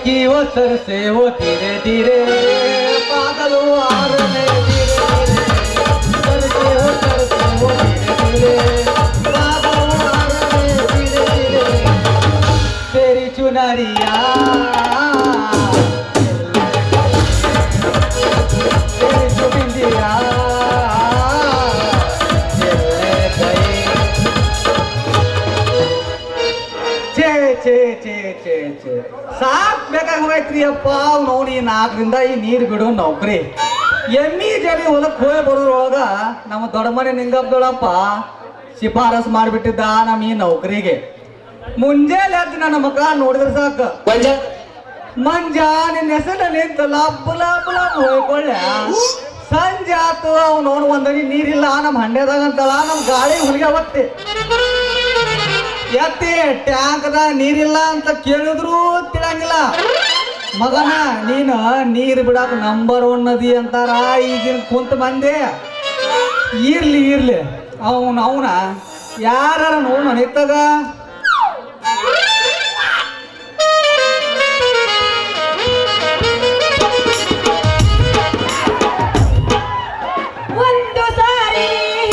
की वो सर से वो धीरे धीरे पागल वो आ रहे धीरे धीरे सर से वो सर से वो धीरे धीरे पागल वो आ रहे धीरे धीरे तेरी चुनरिया तेरी चुबिंदिया चले गई ಛೇ ಛೇ ಛೇ ಛೇ ಛೇ ಸಾಕ್ ಬೇಕಾಗೋಗೈತ್ರಿ ಅಪ್ಪ ಅವ್ನು ಈ ನಾಲ್ಕರಿಂದ ಈ ನೀರು ಬಿಡು ನೌಕರಿ ಎಮ್ಮಿ ಜಡಿ ಹೊಲಕ್ಕೆ ಹೋಗಿ ಬರೋದ್ರೊಳಗ ನಮ್ಮ ದೊಡ್ಡ ಮನೆ ನಿಂಗಬ್ದೊಳಪ್ಪ ಶಿಫಾರಸ್ ಮಾಡಿಬಿಟ್ಟಿದ್ದ ನಮ್ಮ ಈ ನೌಕರಿಗೆ ಮುಂಜಾನೆ ಎದ್ದು ನನ್ನ ಮಕ ನೋಡಿದ್ರೆ ಸಾಕು ಮಂಜ ನಿನ್ನ ಹೆಸರು ನಿಂತು ಲಬ್ ಲಬ್ ಲಬ್ ಹೋಯ್ಕೊಳ್ಳೆ ಸಂಜೆ ಆತು ಅವ್ನು ನೋಡು ಒಂದನಿ ನೀರಿಲ್ಲ ನಮ್ಮ ಹಂಡೆದಾಗ ಅಂತಳ ನಮ್ಮ ಗಾಳಿ ಹುಲಿಗೆ ಒತ್ತಿ ಎತ್ತಿ ಟ್ಯಾಂಕ್ದ ನೀರಿಲ್ಲ ಅಂತ ಕೇಳಿದ್ರು ತಿಳಂಗಿಲ್ಲ ಮಗನ ನೀನು ನೀರ್ ಬಿಡಾಕ ನಂಬರ್ ಒನ್ ನದಿ ಅಂತಾರ ಈಗಿನ ಕುಂತ ಮಂದಿ ಇರ್ಲಿ ಇರ್ಲಿ ಅವನ ಅವನ ಯಾರ ನೋಡು ನಿತ್ತಾಗ ಒಂದು ಸಾರಿ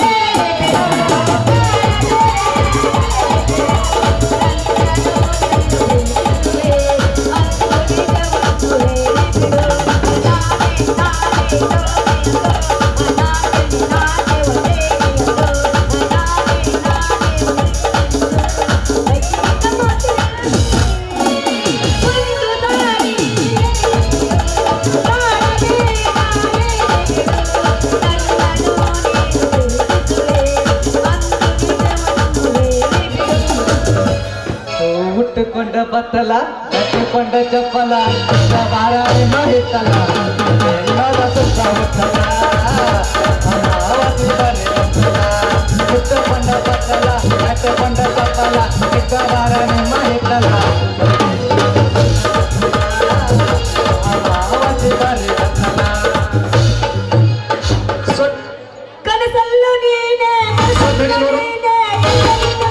ಉಟ್ಟುಕೊಂಡ ಬತ್ತಲ ಕಟ್ಟಿಕೊಂಡ ಚಪ್ಪಲ ಬಾರಾಣಿ ಮಾಡಿತ್ತಲ್ಲ ಎಲ್ಲರ ಸುತ್ತ ಉತ್ತಲ ಅಮಾವಾಸ್ಯೆ ಬರೆ ಬಂತಲ. ಉಟ್ಟುಕೊಂಡ ಬತ್ತಲ ಕಟ್ಟಿಕೊಂಡ ಚಪ್ಪಲ ಚಿಕ್ಕ ಬಾರಾಣಿ ಮಾಡಿತ್ತಲ್ಲ ಅಮಾವಾಸ್ಯೆ ಬರೆ ಬಂತಲ. ಸೊಟ್- ಕನಸಲ್ಲೂ ನೀನೆ ಸೊಟ್ಟಡಿ ನೋಡು. ನೀನೆ, ಎಲ್ಲರಿಗೂ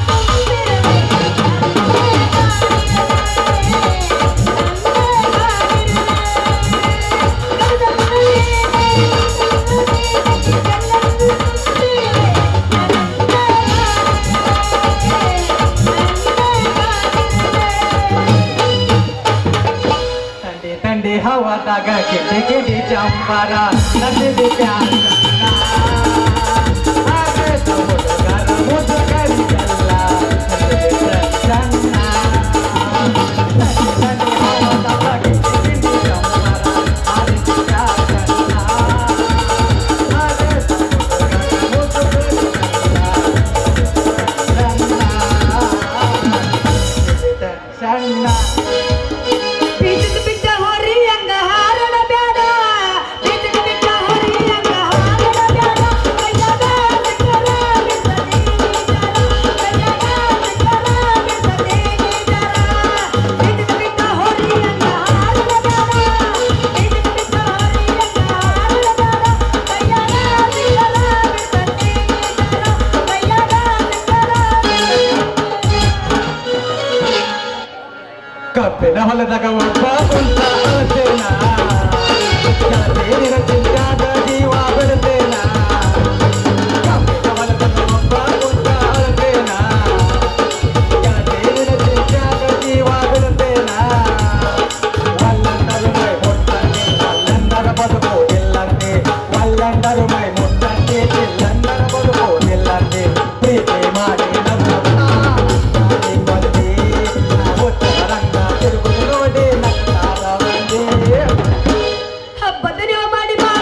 ಥಂಡಿ ಥಂಡಿ ಹವಾದಾಗ ಕಿಡಿ ಕಿಡಿ ಚಂಬರ ನದಿದಿ ಪ್ಯಾರ ಮುದುಗರಿಗೆಲ್ಲ ಚನ್ನ ಥಂಡಿ ಥಂಡಿ ಹವಾದಾಗ ಕಿಡಿ ಕಿಡಿ ಚಂಬರ ನದಿದಿ ಪ್ಯಾರ ಸಣ್ಣ ಬಿಟ್ಟ ಬಿಟ್ಟ ಹೊರಿ ಹಂಗ ಹಾರಣ ಬ್ಯಾಡ ಬಿಟ್ಟ ಬಿಟ್ಟ ಹೊರಿ ಹಂಗ ಹಾರಣ ಬ್ಯಾಡ ಕೈಯಾಗ ಬಿಟ್ಟರ ಬಿಡ್ತದೆ ಕೈಯಾಗ ಬಿಟ್ಟರ ಬಿಡ್ತದೆ ಬಿಟ್ಟ ಬಿಟ್ಟ ಹೊರಿ ಹಂಗ ಹಾರಣ ಬ್ಯಾಡ ಬಿಟ್ಟ ಬಿಟ್ಟ ಹೊರಿ ಹಂಗ ಹಾರಣ ಬ್ಯಾಡ ಕೈಯಾಗ ಬಿಟ್ಟರ ಬಿಡ್ತದೆ ಕೈಯಾಗ ಕಬ್ಬಿನ ಹೊಲದಾಗ ಒಬ್ಬ ಕುಂತ ಅಳತೇನ ಗೆಳತಿಯರ ಚಿಂತಾದ ಜೀವ ಬಿಡ್ತೇನ ಕಬ್ಬಿನ ಹೊಲದಾಗ ಒಬ್ಬ ಕುಂತ ಅಳತೇನ ಗೆಳತಿಯರ ಚಿಂತಾದ ಜೀವ ಬಿಡ್ತೇನ ಒಲ್ಲಂದರು ಮೈ ಮುಟ್ಟಂತೆ ಒಲ್ಲಂದರ ಬದುಕು ಇಲ್ಲಂತೆ ಒಲ್ಲಂದರು ಮೈ ಮುಟ್ಟಂತೆ ಇಲ್ಲಂದರ ಬದುಕು ಇಲ್ಲಂತೆ ಪ್ರೀತಿ ಮಾಡಿ ನನ್ನನ್ನ ಮಾಡಿ ಕೊಡ್ತಿ ತಿರುಗುದು ನೋಡಿ ನಗ್ತಾರ ಬಂದೆ ಹಬ್ಬದ ನೀವು ಮಾಡಿ ಬಾ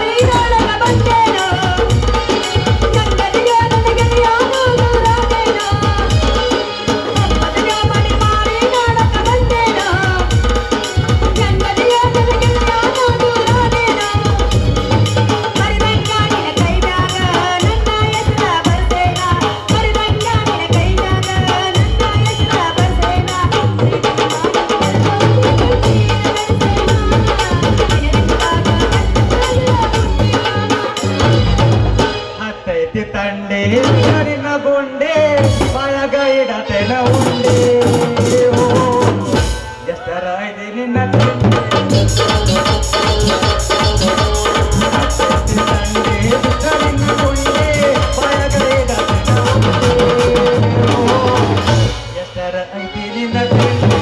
ಎಷ್ಟರ ಐತಿ ನಿನ್ನ ತಿಂಡಿ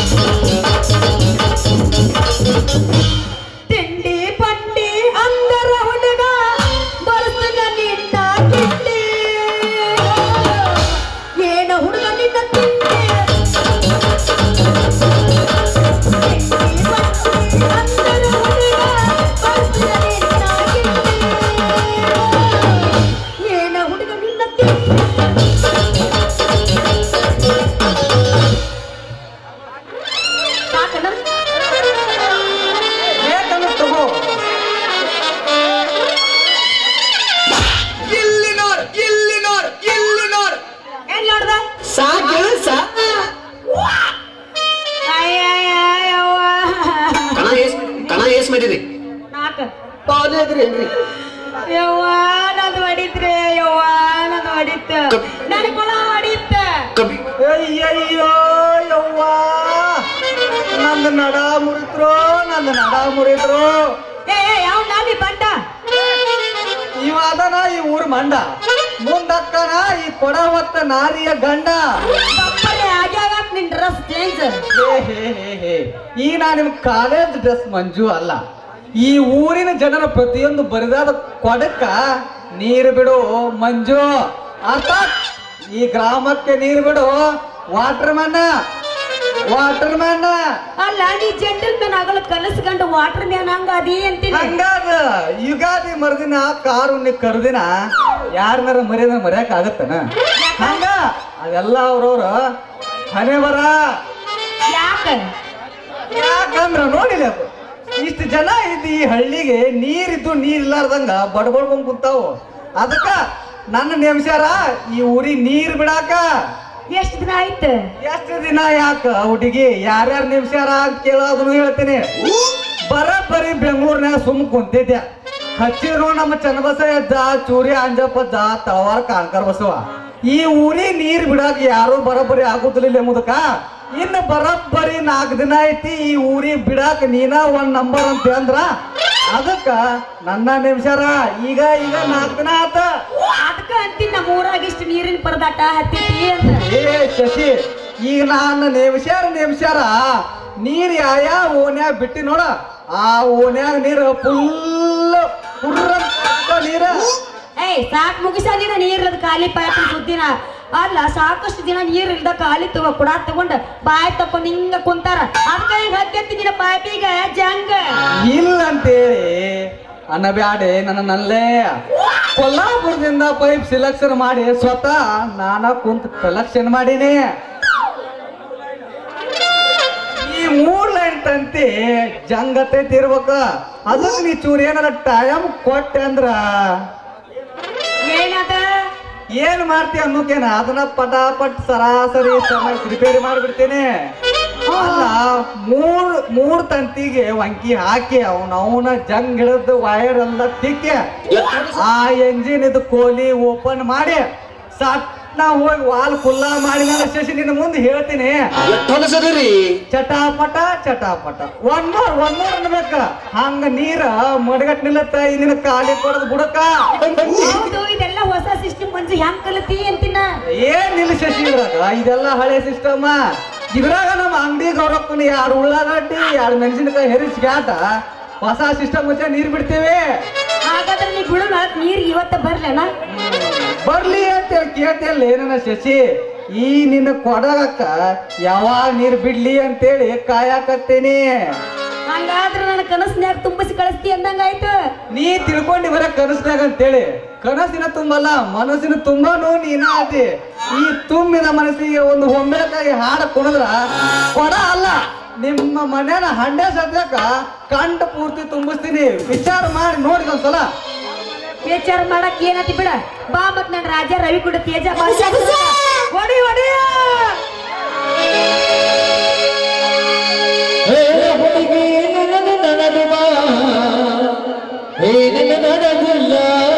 ತಿಂಡಿ ಪಂಡಿ ಅಂದರ ಹುಡುಗ ಬರ್ಸಗ ನಿನ್ನ ತಿಂಡಿ ಏನ ಹುಡುಗ ನಿನ್ನ ತಿಂಡಿ ತಿಂಡಿ ಪಂಡಿ ಅಂದರ ಹುಡುಗ ಬರ್ಸಗ ನಿನ್ನ ತಿಂಡಿ ಏನ ಹುಡುಗ ನಿನ್ನ ತಿಂಡಿ ಸಾಕನ ಬೇಕಂದ್ರೆ ತಗೋ ಇಲ್ಲಿ ನೋಡ್ ಇಲ್ಲಿ ನೋಡ್ ಇಲ್ಲಿ ನೋಡ್ ಏನ್ ನೋಡ್ದ ಸಾಕು ಸಾ ಅಯ್ಯಯ್ಯವ್ವ. ಕಣ ಏಸ್ ಕಣ ಏಸ್ ಮಾಡಿರಿ ನಾಕ ಪಾವನೆ ಇದ್ರಿ ಏನ್ರಿ ಯವ್ವ ನಂದು ಹೊಡಿತ್ರಿ ಯವ್ವ ನಂದು ಹೊಡಿತ ನನ್ ಕೊಳ ಹೊಡಿತ ಕಬಿ ಅಯ್ಯಯ್ಯೋ ಯವ್ವ ನಂದು ನಡ ಮುರಿದ್ರು ನಂದು ನಡ ಮುರಿದ್ರು ಏ ಯಾವ ನಾನಿ ಬಂಡ ಇವ ಅದನ ಈ ಊರ್ ಮಂಡ ಮುಂದಕ್ಕನ ಈ ಕೊಡ ಹೊತ್ತ ನಾರಿಯ ಗಂಡ ಬಪ್ಪರೆ ಆಗ್ಯಾಗ ನಿನ್ ಡ್ರೆಸ್ ಚೇಂಜ್ ಹೇ ಹೇ ಹೇ ಹೇ ಈ ನಾ ನಿಮ್ ಕಾಲೇಜ್ ಡ್ರೆಸ್ ಮಂಜು ಅಲ್ಲ ಈ ಊರಿನ ಜನರ ಪ್ರತಿಯೊಂದು ಬರಿದಾದ ಕೊಡಕ್ಕ ನೀರು ಬಿಡು ಮಂಜು ಅರ್ಥಾತ್ ಈ ಗ್ರಾಮಕ್ಕೆ ನೀರು ಬಿಡು ವಾಟರ್ ಮ್ಯಾನ್ ವಾಟರ್ ಮ್ಯಾನ್ ಅಲ್ಲ ನೀ ಜೆಂಟಲ್ ಮ್ಯಾನ್ ಆಗಲ್ಲ ಕಲಸ್ಕೊಂಡು ವಾಟರ್ ಮ್ಯಾನ್ ಹಂಗ ಅದಿ ಅಂತೀನಿ ಹಂಗಾದ ಯುಗಾದಿ ಮರುದಿನ ಕಾರು ನೀ ಕರುದಿನ ಯಾರನ್ನಾರ ಮರ್ಯಾದ ಮರ್ಯಾಕ ಆಗತ್ತನ ಹಂಗ ಅದೆಲ್ಲ ಅವ್ರವ್ರ ಹಣೆ ಬರ ಯಾಕ ಯಾಕಂದ್ರ ನೋಡಿಲ್ಲ ಇಷ್ಟು ಜನ ಇದ್ದು ಈ ಹಳ್ಳಿಗೆ ನೀರಿದ್ದು ನೀರಿಲ್ಲಾರ್ದಂಗ ಬಡ್ಬಡ್ಕೊಂಡ್ ಕುಂತಾವು ಅದಕ್ಕ ನನ್ನ ನೇಮ್ಸ್ಯಾರ ಈ ಊರಿಗೆ ನೀರ್ ಬಿಡಾಕ ಎಷ್ಟ್ ದಿನ ಆಯ್ತು ಎಷ್ಟು ದಿನ ಯಾಕ ಹುಡುಗಿ ಯಾರ್ಯಾರು ನೇಮ್ಸ್ಯಾರ ಅಂತ ಕೇಳೋದನ್ನು ಹೇಳ್ತೀನಿ ಬರೀ ಬೆಂಗಳೂರಿನಾಗ ಸುಮ್ ಕುಂತಿದ್ದೆ ಹಚ್ಚಿದ್ರು ನಮ್ಮ ಚನ್ನಬಸಯ್ಯ ಅಜ್ಜ ಚೂರಿ ಅಂಜಪ್ಪ ಅಜ್ಜ ತಳವಾರ ಕಾಣ್ಕರ್ ಬಸವ ಈ ಊರಿಗೆ ನೀರ್ ಬಿಡಾಕ ಯಾರು ಬರೋಬ್ಬರಿ ಆಗುದಿಲ್ಲ ಎಂಬುದಕ್ಕ ಇನ್ನು ಬರೋಬ್ಬರಿ ನಾಲ್ಕು ದಿನ ಐತಿ ಈ ಊರಿಗೆ ಬಿಡಾಕ ನೀನ ಒಂದ್ ನಂಬರ್ ಅಂತ ಅಂದ್ರ ಅದಕ್ಕ ನನ್ನ ನಿಮಿಷಾರ ಈಗ ಈಗ ನಾಲ್ಕು ದಿನ ಆತ ಅದಕ್ಕ ಅಂತೀನಿ ನಮ್ಮ ಊರಾಗ ಇಷ್ಟು ನೀರಿನ ಪರದಾಟ ಹತ್ತೈತಿ ಅಂತ ಏ ಶಶಿ ಈಗ ನಾನು ನೇಮಿಸ್ಯಾರ ನೇಮಿಸ್ಯಾರ ನೀರ್ ಯಾವ ಓನ್ಯಾಗ ಬಿಟ್ಟಿ ನೋಡ ಆ ಓನ್ಯಾಗ ನೀರು ಫುಲ್ ಪುರ್ರ ನೀರ ಏಯ್ ಸಾಕ್ ಮುಗಿಸ ನೀನ ನೀರದ ಖಾಲಿ ಪೈಪ್ ಸುದ್ದಿನ ಅಲ್ಲ ಸಾಕಷ್ಟು ದಿನ ನೀರ್ ಇಲ್ದ ಖಾಲಿ ತಗೋ ಕುಡ ತಗೊಂಡ್ ಬಾಯ್ ತಕೊಂಡ್ ಹಿಂಗ ಕುಂತಾರ ಅದಕ್ಕ ಹಿಂಗ ಹತ್ತಿ ನಿನ್ನ ಪೈಪಿಗ ಜಂಗ ಇಲ್ಲ ಅಂತೇಳಿ ಅನ್ನಬ್ಯಾಡೆ ನನ್ನ ನಲ್ಲೇ ಕೊಲ್ಲಾಪುರದಿಂದ ಪೈಪ್ ಸಿಲೆಕ್ಷನ್ ಮಾಡಿ ಸ್ವತಃ ನಾನ ಕುಂತ ಕಲೆಕ್ಷನ್ ಮಾಡೀನಿ ಈ ಮೂರ್ ಲೈನ್ ತಂತಿ ಜಂಗತೆ ತಿರ್ಬೇಕ ಅದಕ್ಕೆ ನೀ ಚೂರ್ ಏನಾರ ಟೈಮ್ ಕೊಟ್ಟೆ ಅಂದ್ರ ಏನದ ಏನ್ ಮಾಡ್ತೀಯ ಅನ್ನೋಕೇನ ಅದನ್ನ ಪಟಾಪಟ್ ಸರಾಸರಿ ಸಮಯ ರಿಪೇರಿ ಮಾಡಿಬಿಡ್ತೇನೆ ಅಲ್ಲ ಮೂರ್ ಮೂರ್ ತಂತಿಗೆ ವಂಕಿ ಹಾಕಿ ಅವನ ಅವನ ಜಂಗ್ ಹಿಡಿದು ವೈರ್ ಎಲ್ಲ ತಿಕ್ಕಿ ಆ ಎಂಜಿನ್ ಇದು ಕೋಲಿ ಓಪನ್ ಮಾಡಿ ಸಟ್ನ ಹೋಗಿ ವಾಲ್ ಕುಲ್ಲ ಮಾಡಿ ನಾನು ಶಶಿ ನಿನ್ನ ಮುಂದೆ ಹೇಳ್ತೀನಿ ಎಷ್ಟು ಹೊಲಸದ್ರಿ ಚಟಾಪಟ ಚಟಾಪಟ ಒನ್ ಮೋರ್ ಒನ್ ಮೋರ್ ಅನ್ಬೇಕ ಹಂಗ ನೀರ ಮಡಗಟ್ ನಿಲ್ಲತ್ತ ನಿನ್ನ ಕಾಲಿ ಕೊಡದ್ ಬುಡಕ ಹೌದು ಇದೆಲ್ಲ ಹೊಸ ಸಿಸ್ಟಮ್ ಮಂಜು ಹೆಂಗ್ ಕಲತಿ ಅಂತಿನ ಏನ್ ನಿಲ್ಲ ಶಶಿ ಇದ್ರಾಗ ಇದೆಲ್ಲ ಹಳೆ ಸಿಸ್ಟಮ್ ಇದ್ರಾಗ ನಮ್ಮ ಅಂಗಡಿ ಗೌರಪ್ಪನ ಎರಡು ಉಳ್ಳಾಗಡ್ಡಿ ಎರಡು ಮೆಣಸಿನಕಾಯಿ ಹೆರಿಸಿ ಗ್ಯಾಟ ಹೊಸ ಸಿಸ್ಟಮ್ ಮುಚ್ಚ ನೀರ್ ಬಿಡ್ತೇವೆ ಹಾಗಾದ್ರೆ ನೀ ಬಿಡು ನಾಲ್ಕು ನೀರ್ ಇವತ್ತ ಬರ್ಲೇನ ಬರ್ಲಿ ಅಂತ ಹೇಳಿ ಕೇಳ್ತಿಲ್ಲ ಏನನ್ನ ಶಶಿ ಈ ನಿನ್ನ ಕೊಡಗಕ್ಕ ಯಾವಾಗ ನೀರ್ ಬಿಡ್ಲಿ ಅಂತೇಳಿ ಕಾಯಕತ್ತೇನಿ ಹಂಗಾದ್ರೆ ನನ್ನ ಕನಸ್ನ್ಯಾಗ ತುಂಬಿಸಿ ಕಳಿಸ್ತಿ ಅಂದಂಗಾಯ್ತು ನೀ ತಿಳ್ಕೊಂಡಿ ಬರ ಕನಸ್ನಾಗ ಅಂತೇಳಿ ಕನಸಿನ ತುಂಬಲ್ಲ ಮನಸ್ಸಿನ ತುಂಬಾನು ನೀನ ಅದಿ ಈ ತುಂಬಿದ ಮನಸ್ಸಿಗೆ ಒಂದು ಹೊಂಬೆಳಕಾಗಿ ಹಾಡ ಕುಣಿದ್ರ ಕೊಡ ಅಲ್ಲ ನಿಮ್ಮ ಮನೇನ ಹಂಡೆ ಸದ್ಯಕ್ಕ ಕಂಠ ಪೂರ್ತಿ ತುಂಬಿಸ್ತೀನಿ ವಿಚಾರ ಮಾಡಿ ನೋಡಿ ಒಂದ್ಸಲ ವಿಚಾರ ಮಾಡಕ್ ಏನತಿ ಬಿಡ ಬಾ ಮತ್ ನನ್ ರಾಜ ರವಿ ಕೂಡ ತೇಜ ಭಾಷೆ ಹೊಡಿ ಹೊಡಿ ಹೇ ಹುಡುಗಿ ನನದು ನನದು ಬಾ ಹೇ ನಿನ್ನ ನನಗಿಲ್ಲ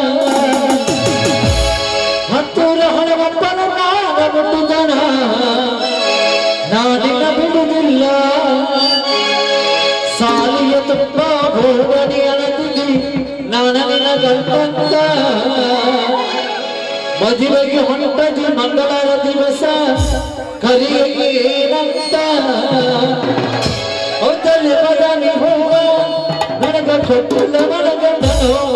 ಹತ್ತೂರ ಹಣವಪ್ಪನ ನಾಗ ಮುಟ್ಟುದನ ನಾನಿನ್ನ ಬಿಡುವುದಿಲ್ಲ ತಾಲಿಯ ತುಂಬ ಭೋಗನಿ ಅಣತಿಲಿ ನಾನನ ಗಂಟಂತ ಮದುವೆಗೆ ಹೊಂಟದಿ ಮಂಗಳರ ದಿವಸ ಕರಿಯಲ್ಲಿ ಏನಂತ ಹೌದಲ್ಲಿ ಬದನಿ ಹೂವ ನನಗ ಕೊಟ್ಟಿಲ್ಲ ನನಗ ನೋವ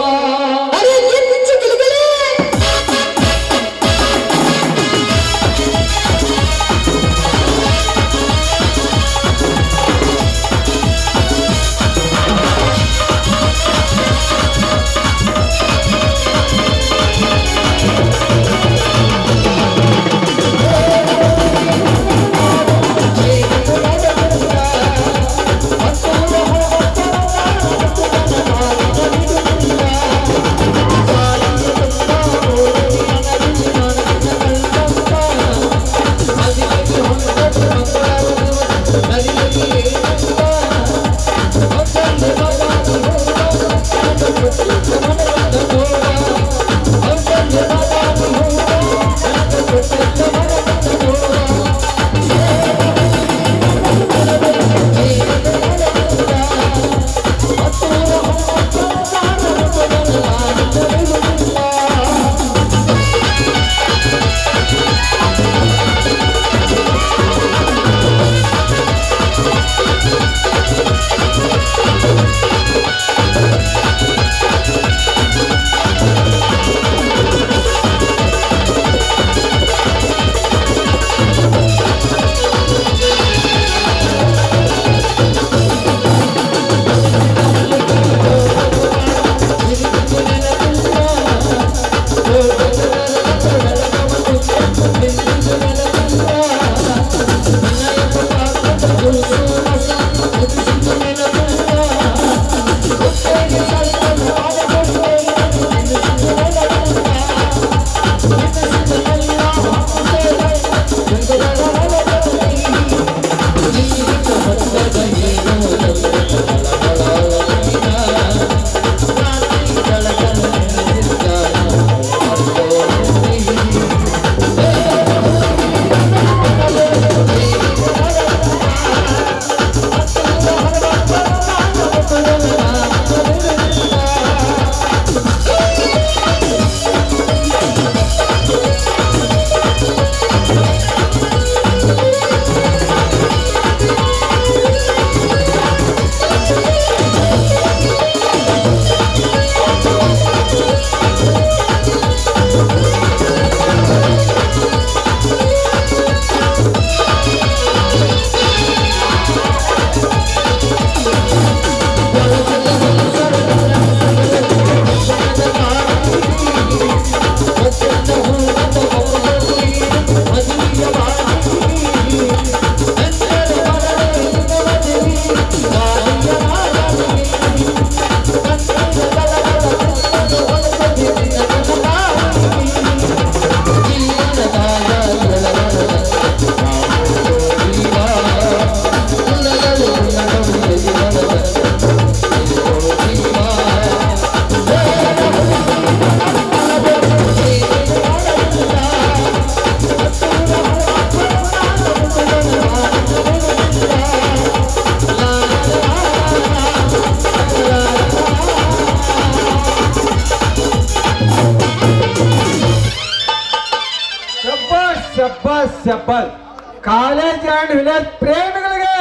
ಶಬ್ಬಾಸ್ ಶಬ್ಬಾಸ್ ಶಬ್ಬಾಸ್ ಕಾಲೇಜ್ ಅಂಡ್ ವಿಲೇಜ್ ಪ್ರೇಮಿಗಳಿಗೆ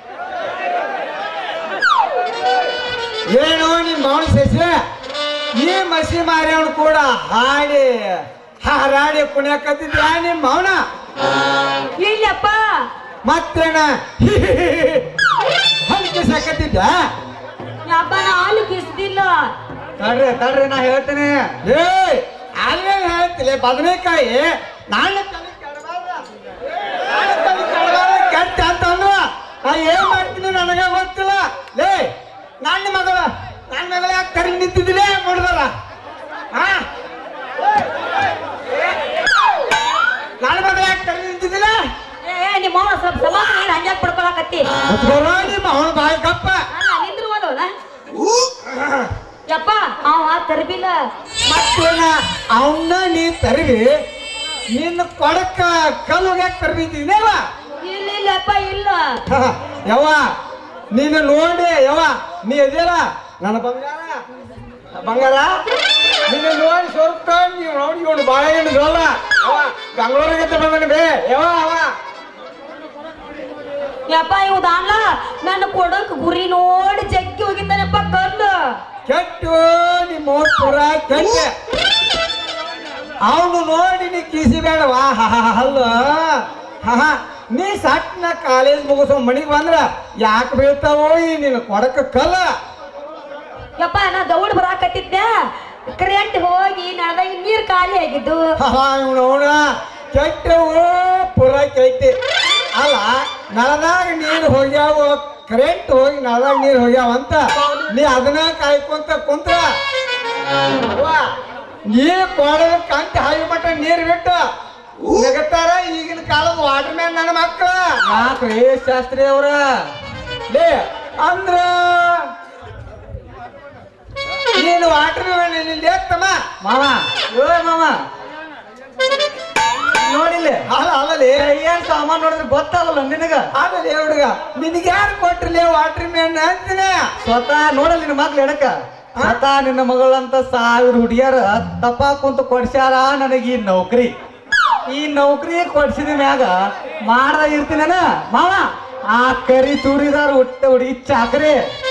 ಏನು ನಿಮ್ಮ ಮೌನ ಸಸ್ಯ ಈ ಮಸಿ ಮಾರ್ಯವನು ಕೂಡ ಹಾಡಿ ಹಾರಾಡಿ ಕುಣಿಯಕತ್ತಿದ್ಯಾ ನಿಮ್ಮ ಮೌನ ಇಲ್ಲಪ್ಪ ಮತ್ತೇನ ಹಂಗೆ ಸಾಕತ್ತಿದ್ದ ಯಪ್ಪ ನಾ ಹಾಲು ಕಿಸ್ದಿಲ್ಲ ತಡ್ರಿ ತಡ್ರಿ ನಾ ಹೇಳ್ತೀನಿ ಏ ಅಲ್ಲೇ ಹೇಳ್ತಿಲ್ಲ ಬದನೆಕಾಯಿ ನಾಳೆ ತಲೆ ಕೆಡಬಾರ್ದ. ನಾಳೆ ತಲೆ ಕೆಡಬಾರ್ದ, ಕೆಟ್ಟ ಅಂತಂದ್ರ ನಾ ಏನ್ ಮಾಡ್ತೀನಿ ನನಗ ಗೊತ್ತಿಲ್ಲ ಲೇ ನನ್ನ ಮಗಳ ನನ್ನ ಮಗಳ ಯಾಕೆ ಕರಿ ನಿಂತಿದ್ದಿಲ್ಲ ನೋಡಿದಲ್ಲ ಹಾ ನನ್ನ ಮಗಳ ಯಾಕೆ ಕರಿ ನಿಂತಿದ್ದಿಲ್ಲ ಏ ನಿಮ್ಮ ಅವ್ವ ಸ್ವಲ್ಪ ಸಮಾಧಾನ ಹಂಗ್ಯಾಕ್ ಪಡ್ಕೊಳಕತ್ತಿ ಮುತ್ಕೊರೋ ನಿಮ್ಮ ಅವನ ಬಾಯಿ ಕಪ್ಪ ಅಲ್ಲ ನಿಂದ್ರು ಅಲ್ಲೋನ ಯಪ್ಪ ಅವ ತರ್ಬಿಲ್ಲ ಮತ್ತೇನ ಅವನ್ನ ನೀ ತರವಿ ನಿನ್ನ ಕೊಡಕ್ಕ ಕಲ್ಲು ಯಾಕೆ ತರಬಿದ್ದೀನಲ್ಲ ಇಲ್ಲ ಇಲ್ಲಪ್ಪ ಇಲ್ಲ ಯವ್ವ ನೀನು ನೋಡಿ ಯವ್ವ ನೀ ಎದಿಯಲ್ಲ ನನ್ನ ಬಂಗಾರ ಬಂಗಾರ ನಿನ್ನ ನೋಡಿ ಸ್ವಲ್ಪ ನೀವು ನೋಡಿ ಇವನು ಬಾಳೆಹಣ್ಣು ಸೋಲ್ಲ ಅವ ಬೆಂಗಳೂರಿಗೆ ಬಂದನ ಬೇ ಯವ ಅವ ಯಪ್ಪ ಇವ್ ದಾನ್ಲ ನನ್ನ ಕೊಡಕ್ ಗುರಿ ನೋಡಿ ಜಗ್ಗಿ ಹೋಗಿದ್ದಾನಪ್ಪ ಕಲ್ಲು ಕೆಟ್ಟು ನಿಮ್ಮ ಪುರ ಕೆಟ್ಟ ಅವನು ನೋಡಿ ನೀ ಕಿಸಿ ಬೇಡವಾ ಅಲ್ಲ ಹ ನೀ ಸಟ್ನ ಕಾಲೇಜ್ ಮುಗಿಸೋ ಮನಿಗೆ ಬಂದ್ರ ಯಾಕೆ ಬೀಳ್ತಾವೋ ಈ ನಿನ್ನ ಕೊಡಕ ಕಲ್ಲ ಯಪ್ಪ ನಾ ದೌಡ್ ಬರಾಕತ್ತಿದ್ದೆ ಕರೆಂಟ್ ಹೋಗಿ ನಳದಾಗ ನೀರ್ ಖಾಲಿ ಆಗಿದ್ದು ಇವನು ಅವನ ಕೆಟ್ಟವು ಪುರ ಕೆಟ್ಟಿ ಅಲ್ಲ ನಳದಾಗ ನೀರು ಹೋಗ್ಯಾವ ಕರೆಂಟ್ ಹೋಗಿ ನಳದಾಗ ನೀರು ಹೋಗ್ಯಾವ ಅಂತ ನೀ ಅದನ್ನ ಕಾಯ್ಕೊಂತ ಕುಂತ್ರ ಅವ್ವ, ನೀ ಕೊಡದ ಕಂಟಿ ಹಾಯಿ ಮಟ್ಟ ನೀರು ಬಿಟ್ಟು ನಗತ್ತಾರ ಈಗಿನ ಕಾಲದ ವಾಟರ್ ಮ್ಯಾನ್ ನನ್ನ ಮಕ್ಕಳ ಯಾಕ್ರಿ ಶಾಸ್ತ್ರಿ ಅವ್ರ ಲೇ ಅಂದ್ರ ನೀನು ವಾಟರ್ ಮ್ಯಾನ್ ಇಲ್ಲಿ ಎತ್ತಮ್ಮ ಮಾವ ಏ ಮಾವ ನೋಡಿಲ್ಲ ಅಲ್ಲ ಅಲ್ಲಲೇ ಏನ್ ಸಾಮಾನ್ ನೋಡಿದ್ರೆ ಗೊತ್ತಾಗಲ್ಲ ನಿನಗ ಆಮೇಲೆ ಹುಡುಗ ನಿನಗೆ ಯಾರು ಕೊಟ್ರಲೇ ವಾಟರ್ ಮ್ಯಾನ್ ಅಂತೀನಿ ಸ್ವತಃ ನೋಡಲ್ಲ ನಿನ್ನ ಮಗ್ಳು ಎಡಕ ಸ್ವತಃ ನಿನ್ನ ಮಗಳಂತ ಸಾವಿರ ಹುಡುಗಿಯರ ತಪ್ಪ ಕುಂತ ಕೊಡ್ಸ್ಯಾರ ನನಗೆ ಈ ನೌಕರಿ ಈ ನೌಕರಿ ಕೊಡ್ಸಿದ ಮ್ಯಾಗ ಮಾಡ್ದ ಇರ್ತೀನೇನ ಮಾವ ಆ ಕರಿ ಚೂರಿದಾರ ಹುಟ್ಟ ಹುಡುಗಿ ಚಾಕ್ರಿ